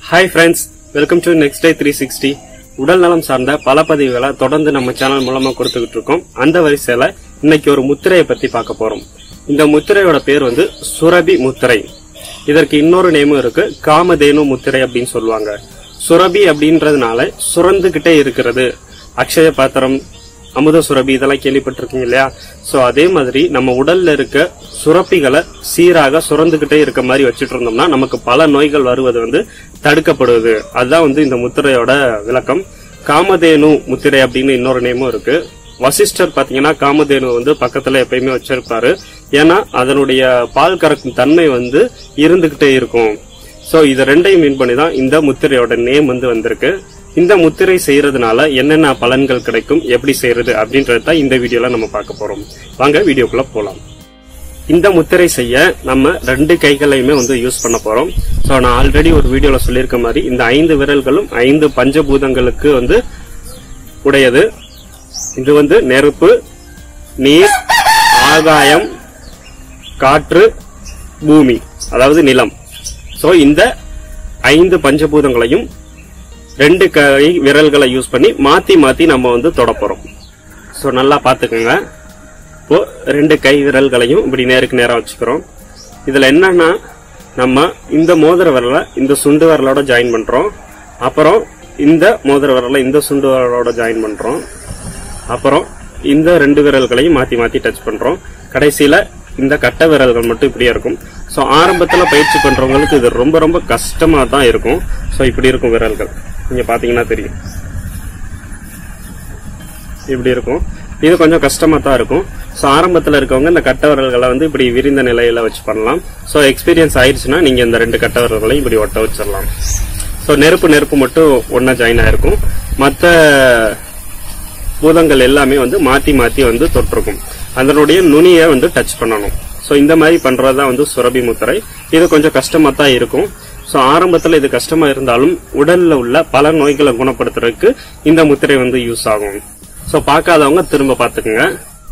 hi friends welcome to next day three sixty உடல் நலம் சார்ந்த பல பதிவுகளை தொடர்ந்து நம்ம சேனல் மூலமா கொடுத்துக்கிட்டு இருக்கோம் அந்த வரிசையில இன்னைக்கு ஒரு முத்திரையை பத்தி பார்க்க போறோம் இந்த முத்திரையோட பேர் வந்து சுரபி முத்திரை இதற்கு இன்னொரு நேமும் இருக்கு காமதேனு முத்திரை அப்படின்னு சொல்லுவாங்க சுரபி அப்படின்றதுனால சுரந்துகிட்டே இருக்கிறது அக்ஷய பாத்திரம் அமுத சுரபி இதெல்லாம் கேள்விப்பட்டிருக்கீங்க இல்லையா சோ அதே மாதிரி நம்ம உடல்ல இருக்க சுரப்பிகளை சீராக சுரந்துகிட்டே இருக்க மாதிரி வச்சுட்டு இருந்தோம்னா நமக்கு பல நோய்கள் வருவது வந்து தடுக்கப்படுவது அதுதான் வந்து இந்த முத்திரையோட விளக்கம் காமதேனு முத்திரை அப்படின்னு இன்னொரு நேமும் இருக்கு வசிஷ்டர் பாத்தீங்கன்னா காமதேனு வந்து பக்கத்துல எப்பயுமே வச்சிருப்பாரு ஏன்னா அதனுடைய பால் கறக்கும் தன்மை வந்து இருந்துகிட்டே இருக்கும் சோ இத ரெண்டையும் மீன் பண்ணி தான் இந்த முத்திரையோட நேம் வந்து வந்திருக்கு இந்த முத்திரை செய்யறதுனால என்னென்ன பலன்கள் கிடைக்கும் எப்படி செய்யறது அப்படின்றத தான் இந்த வீடியோல நம்ம பார்க்க போறோம் வாங்க வீடியோக்குள்ள போலாம் இந்த முத்திரை செய்ய நம்ம ரெண்டு கைகளையுமே வந்து யூஸ் பண்ண போறோம் சோ நான் ஆல்ரெடி ஒரு வீடியோல சொல்லியிருக்க மாதிரி இந்த ஐந்து விரல்களும் ஐந்து பஞ்சபூதங்களுக்கு வந்து உடையது இது வந்து நெருப்பு நீர் ஆகாயம் காற்று பூமி அதாவது நிலம் சோ இந்த ஐந்து பஞ்சபூதங்களையும் ரெண்டு கை விரல்களை யூஸ் பண்ணி மாத்தி மாத்தி நம்ம வந்து தொட போறோம் சோ நல்லா பாத்துக்கோங்க இப்போ ரெண்டு கை விரல்களையும் இப்படி நேருக்கு நேரா வச்சுக்கிறோம் இதுல என்னன்னா நம்ம இந்த மோதிர விரலை இந்த சுண்டு விரலோட ஜாயின் பண்றோம் அப்புறம் இந்த மோதிர விரலை இந்த சுண்டு விரலோட ஜாயின் பண்றோம் அப்புறம் இந்த ரெண்டு விரல்களையும் மாத்தி மாத்தி டச் பண்றோம் கடைசியில இந்த கட்டை விரல்கள் மட்டும் இப்படியே இருக்கும் சோ ஆரம்பத்துல பயிற்சி பண்றவங்களுக்கு இது ரொம்ப ரொம்ப கஷ்டமா தான் இருக்கும் சோ இப்படி இருக்கும் விரல்கள் நீங்க பாத்தீங்கன்னா தெரியும் இப்படி இருக்கும் இது கொஞ்சம் கஷ்டமா தான் இருக்கும் சோ ஆரம்பத்துல இருக்கவங்க இந்த கட்ட விரல்களை வந்து இப்படி விரிந்த நிலையில வச்சு பண்ணலாம் சோ எக்ஸ்பீரியன்ஸ் ஆயிடுச்சுன்னா நீங்க இந்த ரெண்டு கட்ட விரல்களையும் இப்படி ஒட்ட வச்சிடலாம் சோ நெருப்பு நெருப்பு மட்டும் ஒன்னா ஜாயின் ஆயிருக்கும் மத்த பூதங்கள் எல்லாமே வந்து மாத்தி மாத்தி வந்து தொட்டிருக்கும் அதனுடைய நுனியை வந்து டச் பண்ணணும் சோ இந்த மாதிரி பண்றதுதான் வந்து சுரபி முத்திரை இது கொஞ்சம் கஷ்டமா தான் இருக்கும் சோ ஆரம்பத்துல இது கஷ்டமா இருந்தாலும் உடல்ல உள்ள பல நோய்களை குணப்படுத்துறதுக்கு இந்த முத்திரை வந்து யூஸ் ஆகும் சோ பார்க்காதவங்க திரும்ப பாத்துக்குங்க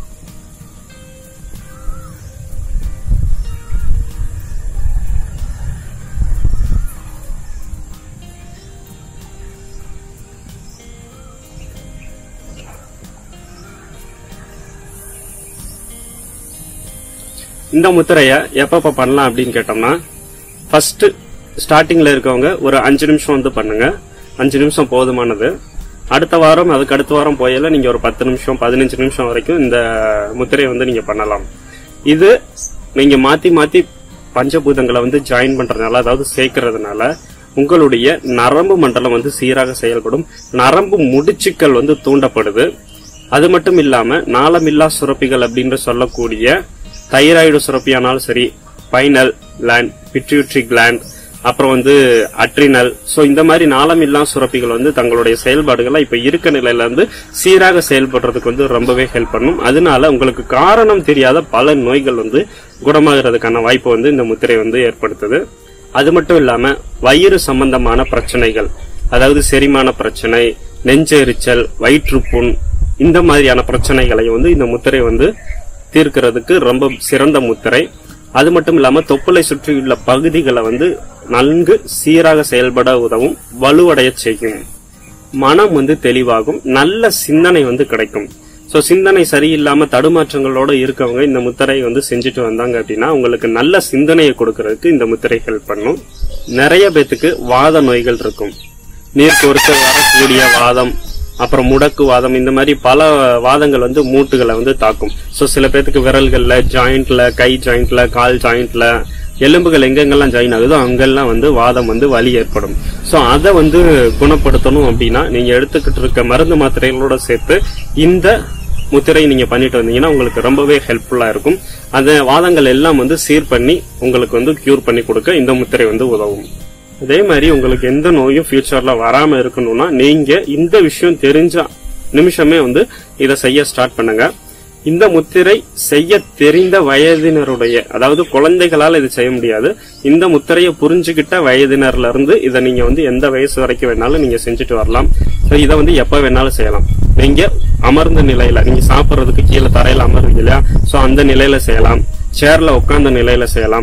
இந்த முத்திரைய எப்பப்ப பண்ணலாம் அப்படின்னு கேட்டோம்னா ஃபர்ஸ்ட் ஸ்டார்டிங்ல இருக்கவங்க ஒரு அஞ்சு நிமிஷம் வந்து பண்ணுங்க அஞ்சு நிமிஷம் போதுமானது அடுத்த வாரம் அதுக்கு அடுத்த வாரம் போயில நீங்க ஒரு பத்து நிமிஷம் பதினஞ்சு நிமிஷம் வரைக்கும் இந்த முத்திரையை வந்து நீங்க பண்ணலாம் இது நீங்க மாத்தி மாத்தி பஞ்சபூதங்களை வந்து ஜாயின் பண்றதுனால அதாவது சேர்க்கறதுனால உங்களுடைய நரம்பு மண்டலம் வந்து சீராக செயல்படும் நரம்பு முடிச்சுக்கள் வந்து தூண்டப்படுது அது மட்டும் இல்லாம நாளமில்லா சுரப்பிகள் அப்படின்னு சொல்லக்கூடிய தைராய்டு சுரப்பியானாலும் சரி பைனல் கிளாண்ட் பிட்யூட்ரி கிளாண்ட் அப்புறம் வந்து அட்ரினல் சோ இந்த மாதிரி நாளமில்லா சுரப்பிகள் வந்து தங்களுடைய செயல்பாடுகளை இப்ப இருக்க நிலையில இருந்து சீராக செயல்படுறதுக்கு வந்து ரொம்பவே ஹெல்ப் பண்ணும் அதனால உங்களுக்கு காரணம் தெரியாத பல நோய்கள் வந்து குணமாகிறதுக்கான வாய்ப்பு வந்து இந்த முத்திரை வந்து ஏற்படுத்துது அது மட்டும் இல்லாம வயிறு சம்பந்தமான பிரச்சனைகள் அதாவது செரிமான பிரச்சனை நெஞ்செரிச்சல் வயிற்றுப்புண் இந்த மாதிரியான பிரச்சனைகளை வந்து இந்த முத்திரை வந்து தீர்க்கிறதுக்கு ரொம்ப சிறந்த முத்திரை அது மட்டும் இல்லாம தொப்புளை சுற்றியுள்ள பகுதிகளை வந்து நன்கு சீராக செயல்பட உதவும் வலுவடைய செய்யும் மனம் வந்து தெளிவாகும் நல்ல சிந்தனை வந்து கிடைக்கும் சோ சிந்தனை சரியில்லாம தடுமாற்றங்களோட இருக்கவங்க இந்த முத்திரை வந்து செஞ்சுட்டு வந்தாங்க அப்படின்னா உங்களுக்கு நல்ல சிந்தனையை கொடுக்கறதுக்கு இந்த முத்திரை ஹெல்ப் பண்ணும் நிறைய பேத்துக்கு வாத நோய்கள் இருக்கும் நீர் பொறுத்து வரக்கூடிய வாதம் அப்புறம் முடக்கு வாதம் இந்த மாதிரி பல வாதங்கள் வந்து மூட்டுகளை வந்து தாக்கும் சோ சில பேர்த்துக்கு விரல்கள்ல ஜாயிண்ட்ல கை ஜாயிண்ட்ல கால் ஜாயிண்ட்ல எலும்புகள் எங்கெங்கெல்லாம் ஜாயின் ஆகுதோ அங்கெல்லாம் வந்து வாதம் வந்து வலி ஏற்படும் சோ அதை வந்து குணப்படுத்தணும் அப்படின்னா நீங்க எடுத்துக்கிட்டு இருக்க மருந்து மாத்திரைகளோட சேர்த்து இந்த முத்திரை நீங்க பண்ணிட்டு வந்தீங்கன்னா உங்களுக்கு ரொம்பவே ஹெல்ப்ஃபுல்லா இருக்கும் அந்த வாதங்கள் எல்லாம் வந்து சீர் பண்ணி உங்களுக்கு வந்து கியூர் பண்ணி கொடுக்க இந்த முத்திரை வந்து உதவும் அதே மாதிரி உங்களுக்கு எந்த நோயும் ஃபியூச்சர்ல வராம இருக்கணும்னா நீங்க இந்த விஷயம் தெரிஞ்ச நிமிஷமே வந்து இதை செய்ய ஸ்டார்ட் பண்ணுங்க இந்த முத்திரை செய்ய தெரிந்த வயதினருடைய அதாவது குழந்தைகளால இது செய்ய முடியாது இந்த முத்திரையை புரிஞ்சுக்கிட்ட வயதினர்ல இருந்து இதை நீங்க வந்து எந்த வயசு வரைக்கும் வேணாலும் நீங்க செஞ்சுட்டு வரலாம் So, இதை வந்து எப்ப வேணாலும் செய்யலாம் நீங்க அமர்ந்த நிலையில நீங்க சாப்பிடுறதுக்கு கீழே தரையில அமர்வீங்க இல்லையா சோ அந்த நிலையில செய்யலாம் சேர்ல உட்கார்ந்த நிலையில செய்யலாம்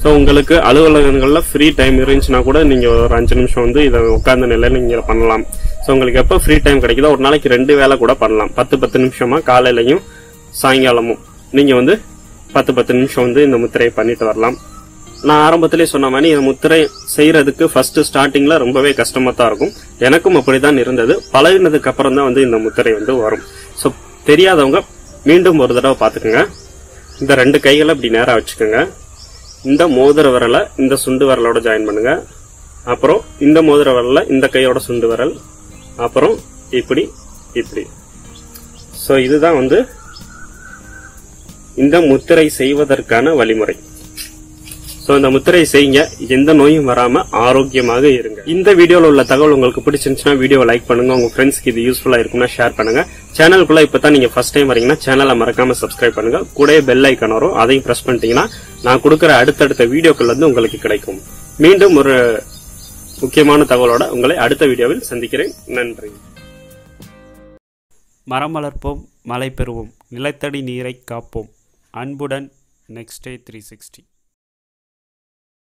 ஸோ உங்களுக்கு அலுவலகங்களில் ஃப்ரீ டைம் இருந்துச்சுன்னா கூட நீங்கள் ஒரு அஞ்சு நிமிஷம் வந்து இதை உட்கார்ந்த நிலையில் நீங்கள் பண்ணலாம் ஸோ உங்களுக்கு எப்போ ஃப்ரீ டைம் கிடைக்குதோ ஒரு நாளைக்கு ரெண்டு வேலை கூட பண்ணலாம் பத்து பத்து நிமிஷமா காலையிலையும் சாயங்காலமும் நீங்கள் வந்து பத்து பத்து நிமிஷம் வந்து இந்த முத்திரையை பண்ணிட்டு வரலாம் நான் ஆரம்பத்திலே சொன்ன மாதிரி இந்த முத்திரை செய்யறதுக்கு ஃபர்ஸ்ட் ஸ்டார்டிங்ல ரொம்பவே கஷ்டமா தான் இருக்கும் எனக்கும் அப்படிதான் இருந்தது பழகினதுக்கு அப்புறம் தான் வந்து இந்த முத்திரை வந்து வரும் ஸோ தெரியாதவங்க மீண்டும் ஒரு தடவை பார்த்துக்கோங்க இந்த ரெண்டு கைகளை இப்படி நேரா வச்சுக்கோங்க இந்த மோதிர விரலை இந்த சுண்டு விரலோட ஜாயின் பண்ணுங்க அப்புறம் இந்த மோதிர விரல்ல இந்த கையோட சுண்டு விரல் அப்புறம் இப்படி இப்படி ஸோ இதுதான் வந்து இந்த முத்திரை செய்வதற்கான வழிமுறை ஸோ இந்த முத்திரை செய்யுங்க எந்த நோயும் வராம ஆரோக்கியமாக இருங்க இந்த வீடியோல உள்ள தகவல் உங்களுக்கு பிடிச்சிருந்துச்சுன்னா வீடியோவை லைக் பண்ணுங்க உங்க ஃப்ரெண்ட்ஸ்க்கு இது யூஸ்ஃபுல்லா இருக்கும்னா ஷேர் பண்ணுங்க சேனலுக்குள்ள இப்பதான் நீங்க ஃபர்ஸ்ட் டைம் வரீங்கன்னா சேனலை மறக்காம சப்ஸ்கிரைப் பண்ணுங்க கூடவே பெல் ஐக்கான் வரும் அதையும் பிரஸ் பண்ணிட்டீங்கன்னா நான் கொடுக்குற அடுத்தடுத்த வீடியோக்கள் வந்து உங்களுக்கு கிடைக்கும் மீண்டும் ஒரு முக்கியமான தகவலோட உங்களை அடுத்த வீடியோவில் சந்திக்கிறேன் நன்றி மரம் வளர்ப்போம் மழை பெறுவோம் நிலத்தடி நீரை காப்போம் அன்புடன் நெக்ஸ்ட் டே த்ரீ சிக்ஸ்டி